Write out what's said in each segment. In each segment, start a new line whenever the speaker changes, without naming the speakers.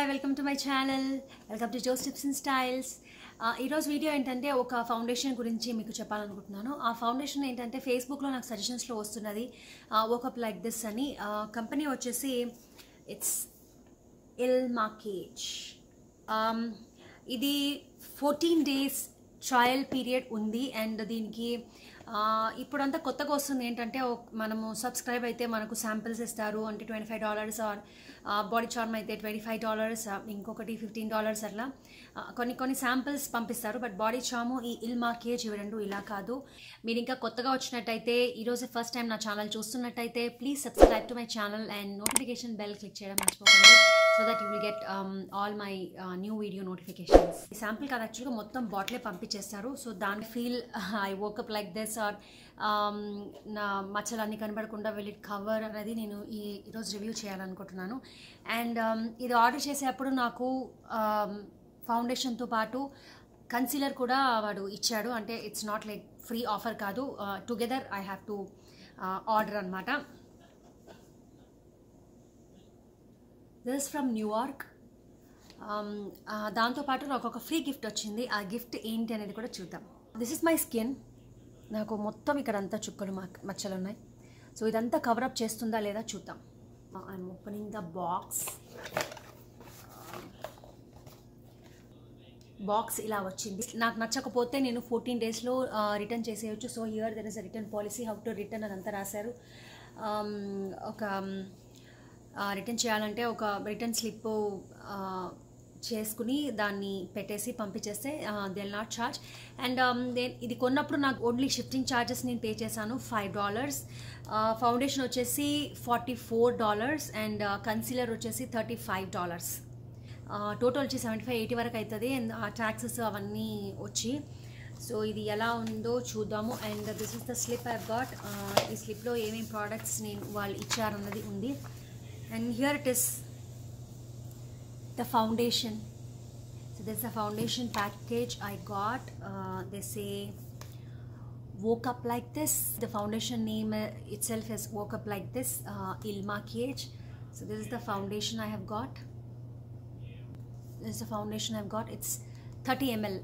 Hi welcome to my channel welcome to Jo's tips and styles ఈరోజు video ఏంటంటే ఒక foundation గురించి మీకు చెప్పాలనుకుంటున్నాను ఆ ఫౌండేషన్ ఏంటంటే ఫేస్బుక్లో నాకు సజెషన్స్లో వస్తున్నది ఒకప్ లైక్ దిస్ అని కంపెనీ వచ్చేసి ఇట్స్ ఇల్ మాకేజ్ ఇది ఫోర్టీన్ డేస్ ట్రయల్ పీరియడ్ ఉంది అండ్ దీనికి ఆ, ఇప్పుడంతా కొత్తగా వస్తుంది ఏంటంటే ఒక- మనము సబ్స్క్రైబ్ అయితే మనకు శాంపిల్స్ ఇస్తారు అంటే twenty five dollars or body charm అయితే ట్వంటీ ఫైవ్ డాలర్స్ ఇంకొకటి ఫిఫ్టీన్ డాలర్స్ అట్లా ఆ, కొన్ని కొన్ని శాంపిల్స్ పంపిస్తారు బట్ బాడీ చాము ఈ ఇల్ మాకేజ్ ఇవి రెండు ఇలా కాదు మీరు ఇంకా కొత్తగా వచ్చినట్టయితే ఈరోజు ఫస్ట్ టైం నా ఛానల్ చూస్తున్నట్టయితే please subscribe to my channel and notification bell click చేయడం మర్చిపోకండి so that you will get all my new video notifications ఈ శాంపుల్ కాదు యాక్చువల్గా మొత్తం బాటిలే పంపించేస్తారు సో దాని feel I woke up like this or నా మచ్చలు అన్ని కనబడకుండా వెళ్ళి కవర్ అనేది నేను ఈ ఈరోజు రివ్యూ చేయాలనుకుంటున్నాను అండ్ ఇది ఆర్డర్ చేసేటప్పుడు నాకు ఫౌండేషన్తో పాటు కన్సీలర్ కూడా వాడు ఇచ్చాడు అంటే it's not like free offer కాదు together I have to order అనమాట దిస్ ఫ్రమ్ న్యూయార్క్ దాంతోపాటు నాకు ఒక ఫ్రీ గిఫ్ట్ వచ్చింది ఆ గిఫ్ట్ ఏంటి అనేది కూడా చూద్దాం దిస్ ఇస్ మై స్కిన్ నాకు మొత్తం ఇక్కడ అంతా చుక్కలు మా- మచ్చలు ఉన్నాయి సో ఇదంతా కవరప్ చేస్తుందా లేదా చూద్దాం I'm opening the box box ఇలా వచ్చింది నాకు నచ్చకపోతే నేను ఫోర్టీన్ డేస్లో రిటర్న్ చేసేయచ్చు so here there is a return policy how to return అదంతా రాశారు Um, ఒక రిటర్న్ చేయాలంటే ఒక రిటర్న్ స్లిప్ చేసుకుని దాన్ని పెట్టేసి పంపించేస్తే దే నాట్ ఛార్జ్ అండ్ ఇది కొన్నప్పుడు నాకు ఓన్లీ షిఫ్టింగ్ ఛార్జెస్ నేను పే చేశాను ఫైవ్ డాలర్స్ ఫౌండేషన్ వచ్చేసి forty four dollars and concealer వచ్చేసి థర్టీ ఫైవ్ డాలర్స్ టోటల్ వచ్చి సెవెంటీ ఫైవ్ ఎయిటీ వరకు అవుతుంది అండ్ ఆ ట్యాక్సెస్ అవన్నీ వచ్చి సో ఇది ఎలా ఉందో చూద్దాము and this is the slip I got ఈ స్లిప్లో ఏమేమి ప్రోడక్ట్స్ నేను వాళ్ళు ఇచ్చారన్నది ఉంది and here it is the foundation so this the foundation package I got they say woke up like this. The foundation name uh, itself is woke up like this, uh, Il Maquillage. So this is the foundation I have got. This is the foundation I've got. It's 30 ml.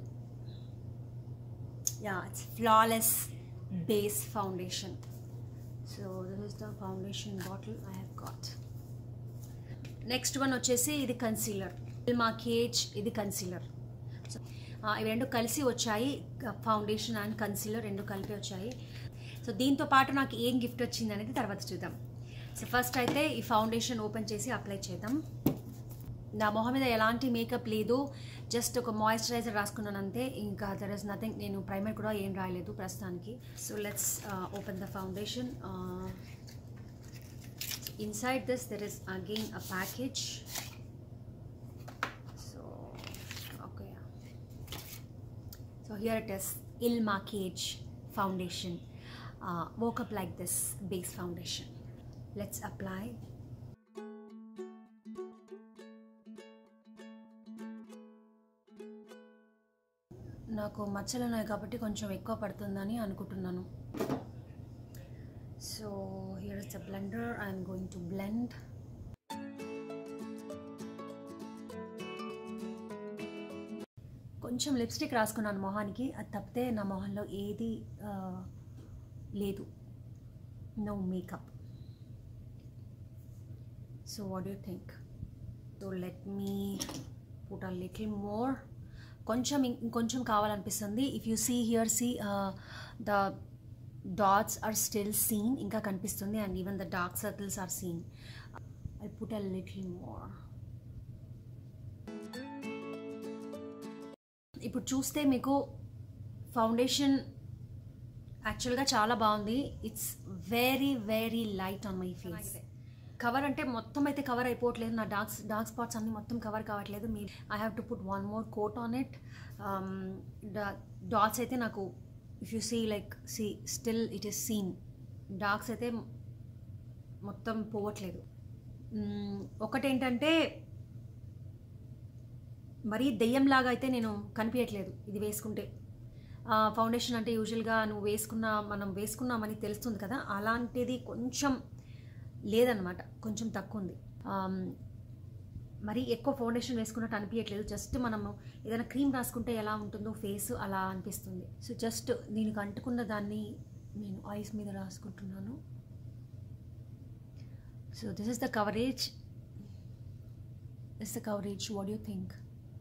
Yeah, it's flawless base foundation. So this is the foundation bottle I have got. Next one వచ్చేసి ఇది concealer మాకేజ్ ఇది concealer so ఆ, ఇవి రెండు కలిసి వచ్చాయి foundation and concealer రెండు కలిపి వచ్చాయి సో దీంతో పాటు నాకు ఏం గిఫ్ట్ వచ్చింది అనేది తర్వాత చూద్దాం సో ఫస్ట్ అయితే ఈ ఫౌండేషన్ ఓపెన్ చేసి అప్లై చేద్దాం నా మొహం మీద ఎలాంటి మేకప్ లేదు జస్ట్ ఒక మాయిశ్చరైజర్ రాసుకున్నాను అంతే ఇంకా దర్ ఇస్ నథింగ్ నేను ప్రైమర్ కూడా ఏం రాయలేదు ప్రస్తుతానికి so let's open the foundation inside this there is again a package so okay so here it is il maquillage foundation uh, woke up like this base foundation let's apply నాకు మచ్చలు ఉన్నాయి కాబట్టి కొంచెం ఎక్కువ పడుతుందని అనుకుంటున్నాను So here is the blender. I'm going to blend. కొంచెం lipstick రాసుకున్నాను మొహానికి అది తప్పితే నా మొహంలో ఏది ఆ, లేదు no makeup so what you think so let me put a little more కొంచెం ఇం- ఇంకొంచెం కావాలనిపిస్తుంది if you see here see the dots are still seen ఇంకా కనిపిస్తుంది and even the dark circles are seen I put a little more ఇప్పుడు చూస్తే మీకు foundation యాక్చువల్గా చాలా బాగుంది it's very very light on my face cover అంటే మొత్తం అయితే కవర్ అయిపోవట్లేదు నా డార్క్ డార్క్ స్పాట్స్ అన్ని మొత్తం కవర్ కావట్లేదు మీ I have to put one more coat on it dots అయితే నాకు if you see like see still it is seen darks అయితే మొత్తం పోవట్లేదు మ్మ్, ఒకటేంటంటే మరీ దెయ్యంలాగా అయితే నేను కనిపించట్లేదు ఇది వేసుకుంటే ఫౌండేషన్ అంటే యూజువల్గా నువ్వు వేసుకున్న మనం వేసుకున్నామని తెలుస్తుంది కదా అలాంటిది కొంచెం లేదనమాట కొంచెం తక్కువ ఉంది మరీ ఎక్కువ ఫౌండేషన్ వేసుకున్నట్టు అనిపించట్లేదు జస్ట్ మనము ఏదైనా క్రీమ్ రాసుకుంటే ఎలా ఉంటుందో ఫేస్ అలా అనిపిస్తుంది సో జస్ట్ దీనికి అంటుకున్న దాన్ని నేను ఐస్ మీద రాసుకుంటున్నాను so this is the coverage this the coverage what you think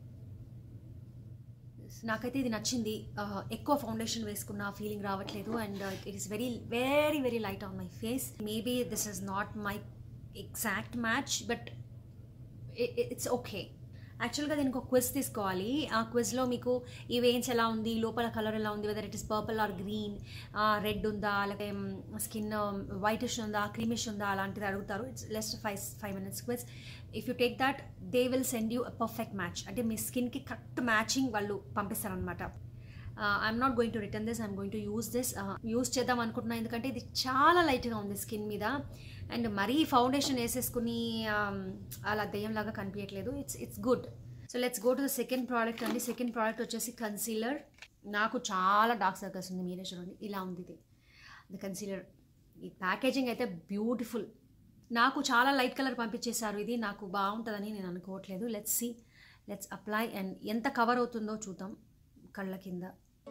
నాకైతే ఇది నచ్చింది Uh, ఎక్కువ ఫౌండేషన్ వేసుకున్న ఫీలింగ్ రావట్లేదు and it is very very very light on my face maybe this is not my exact match but it's okay యాక్చువల్గా దీనికి ఒక quiz తీసుకోవాలి ఆ క్విజ్లో మీకు ఈ వెయిన్స్ ఎలా ఉంది లోపల కలర్ ఎలా ఉంది whether it is purple or green red ఉందా లేకపోతే స్కిన్ వైటిష్ ఉందా క్రీమిష్ ఉందా అలాంటిది అడుగుతారు it's least five five minutes quiz if you take that they will send you a perfect match అంటే మీ స్కిన్కి కరెక్ట్ మ్యాచింగ్ వాళ్ళు పంపిస్తారనమాట I'm not going to return this I'm going to use this use చేద్దాం అనుకుంటున్నాను ఎందుకంటే ఇది చాలా లైట్గా ఉంది స్కిన్ మీద అండ్ మరీ ఫౌండేషన్ వేసేసుకుని um, అలా దెయ్యంలాగా కనిపించట్లేదు it's it's good so let's go to the second product అండి సెకండ్ ప్రోడక్ట్ వచ్చేసి కన్సీలర్ నాకు చాలా డార్క్ సర్కిల్స్ ఉంది మీరే చూడండి ఇలా ఉంది ఇది ద కన్సీలర్ ఈ ప్యాకేజింగ్ అయితే బ్యూటిఫుల్ నాకు చాలా లైట్ కలర్ పంపించేశారు ఇది నాకు బాగుంటుందని నేను అనుకోవట్లేదు let's see let's apply and ఎంత కవర్ అవుతుందో చూద్దాం కళ్ళ కింద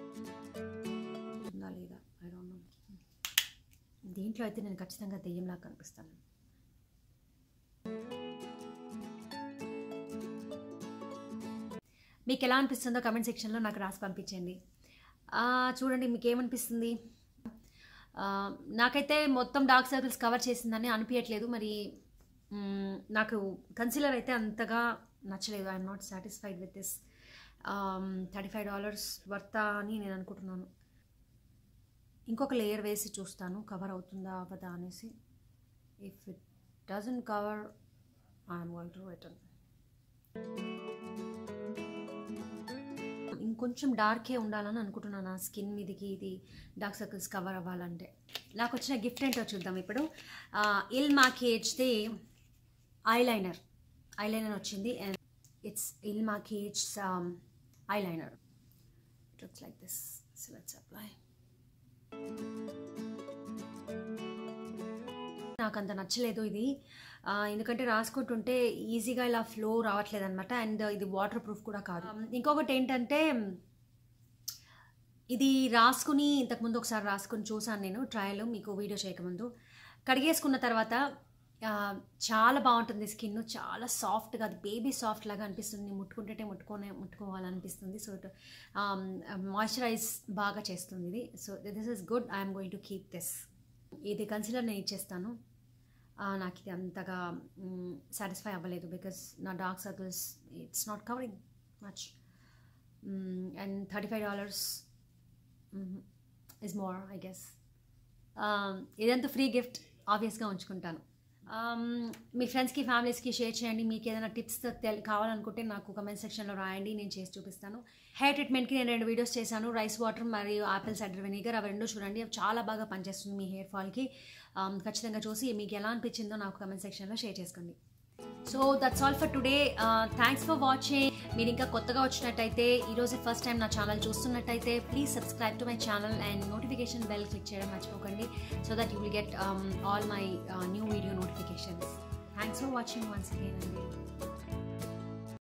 ఉందా లేదా ఐ డోంట్ నో దీంట్లో అయితే నేను ఖచ్చితంగా దెయ్యంలా కనిపిస్తాను మీకు ఎలా అనిపిస్తుందో కమెంట్ సెక్షన్లో నాకు రాసి పంపించండి ఆ, చూడండి మీకు ఏమనిపిస్తుంది ఆ, నాకైతే మొత్తం డార్క్ సర్కిల్స్ కవర్ చేసిందని అనిపించట్లేదు మరి మ్, నాకు కన్సిలర్ అయితే అంతగా నచ్చలేదు I'm not satisfied with this thirty five dollars వర్తా అని నేను అనుకుంటున్నాను ఇంకొక లేయర్ వేసి చూస్తాను కవర్ అవుతుందా అవ్వదా అనేసి if it doesn't cover I'm going to return ఇంకొంచెం డార్కే ఉండాలని అనుకుంటున్నాను నా స్కిన్ మీదకి ఇది డార్క్ సర్కిల్స్ కవర్ అవ్వాలంటే నాకు వచ్చిన గిఫ్ట్ ఏంటో చూద్దాం ఇప్పుడు ఇల్ మాకేజ్ది ఐలైనర్ ఐలైనర్ వచ్చింది and it's Il Makiage eyeliner it looks like this so let's apply నాకు అంత నచ్చలేదు ఇది ఆ, ఎందుకంటే రాసుకుంటుంటే ఈజీగా ఇలా ఫ్లో రావట్లేదు అనమాట అండ్ ఇది వాటర్ ప్రూఫ్ కూడా కాదు ఇంకొకటి ఏంటంటే ఇది రాసుకుని ఇంతకుముందు ఒకసారి రాసుకుని చూసాను నేను ట్రయల్ మీకు వీడియో చేయకముందు కడిగేసుకున్న తర్వాత ఆ, చాలా బాగుంటుంది స్కిన్ చాలా సాఫ్ట్గా అది బేబీ సాఫ్ట్ లాగా అనిపిస్తుంది ముట్టుకుంటే ముట్టుకోనే ముట్టుకోవాలనిపిస్తుంది సో ఇట్ మాయిశ్చరైజ్ బాగా చేస్తుంది ఇది so this is good I'm going to keep this ఇది కన్సిలర్ నేను ఇచ్చేస్తాను ఆ, నాకు ఇది అంతగా సాటిస్ఫై అవ్వలేదు బికాస్ నా dark circles it's not covering much and thirty five dollars is more I guess ఇదంతా ఫ్రీ గిఫ్ట్ ఆబ్వియస్గా ఉంచుకుంటాను Um, మీ ఫ్రెండ్స్కి ఫ్యామిలీస్కి షేర్ చేయండి మీకు ఏదైనా టిప్స్ తెల్ కావాలనుకుంటే నాకు కమెంట్ సెక్షన్లో రాయండి నేను చేసి చూపిస్తాను హెయిర్ ట్రీట్మెంట్కి నేను రెండు వీడియోస్ చేశాను రైస్ వాటర్ మరియు ఆపిల్ సైడర్ వెనిగర్ అవి రెండు చూడండి అవి చాలా బాగా పనిచేస్తుంది మీ హెయిర్ ఫాల్కి ఖచ్చితంగా చూసి మీకు ఎలా అనిపించిందో నాకు కమెంట్ సెక్షన్లో షేర్ చేసుకోండి so that's all for today thanks for watching మీరు ఇంకా కొత్తగా వచ్చినట్టయితే ఈరోజు ఫస్ట్ టైం నా ఛానల్ చూస్తున్నట్టయితే please subscribe to my channel and notification bell click చేయడం మర్చిపోకండి so that you will get all my new video notifications thanks for watching once again అండి